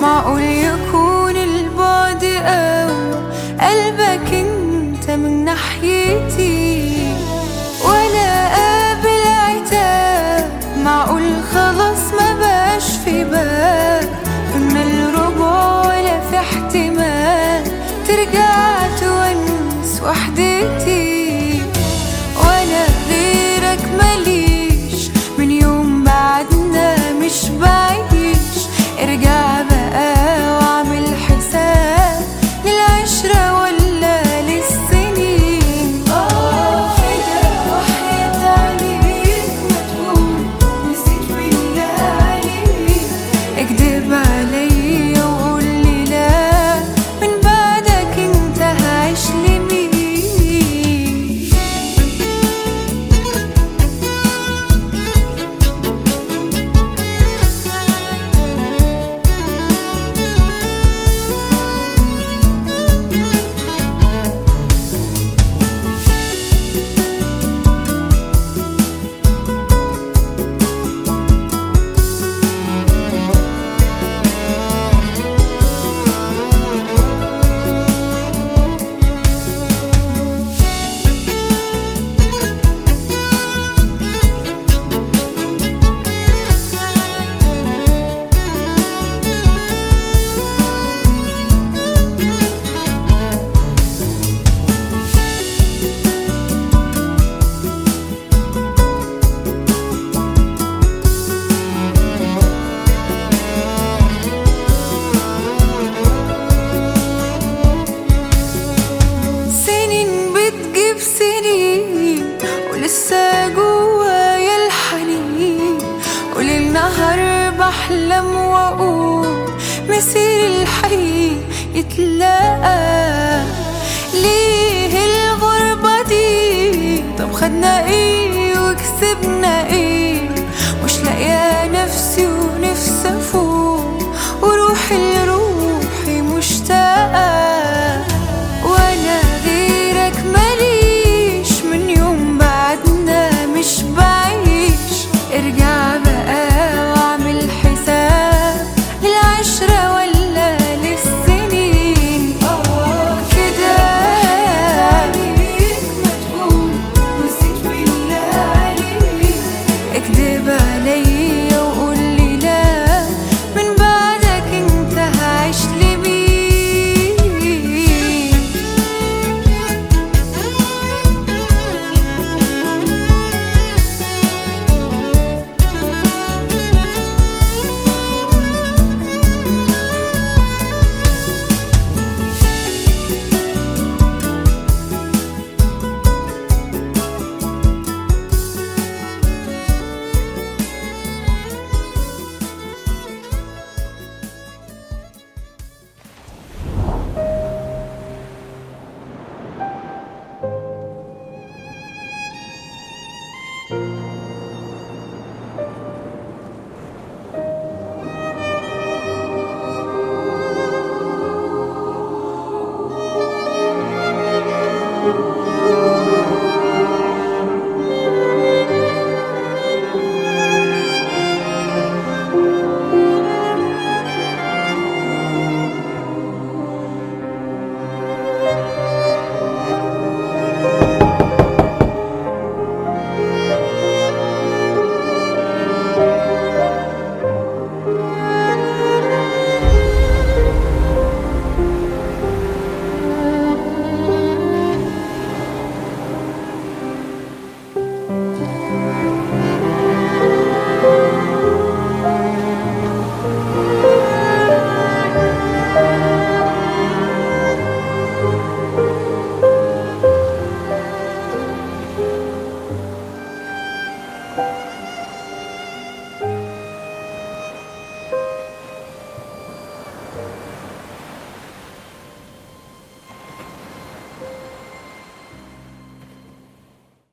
معقول يكون البعد أو قلبك انت من ناحيتي ولا قابل عتاب معقول خلاص ما بقاش في باب من الرجوع ولا في احتمال ترجع تونس وحدتي وانا غيرك ماليش من يوم بعدنا مش بعيش ارجع بقى واعمل حساب للعشرة ولا للسنين اه كده وحياة عليك ما تقول نسيت بالله عليك اكدب عليا وقول لي لا من بعدك انت هعيش لمين سنين بتجيب سنين ولسه جوايا الحنين وليل نهار بحلم واقول مسير الحي يتلاقى ليه الغربة دي طب خدنا ايه وكسبنا ايه مش لاقيه نفسي ونفسي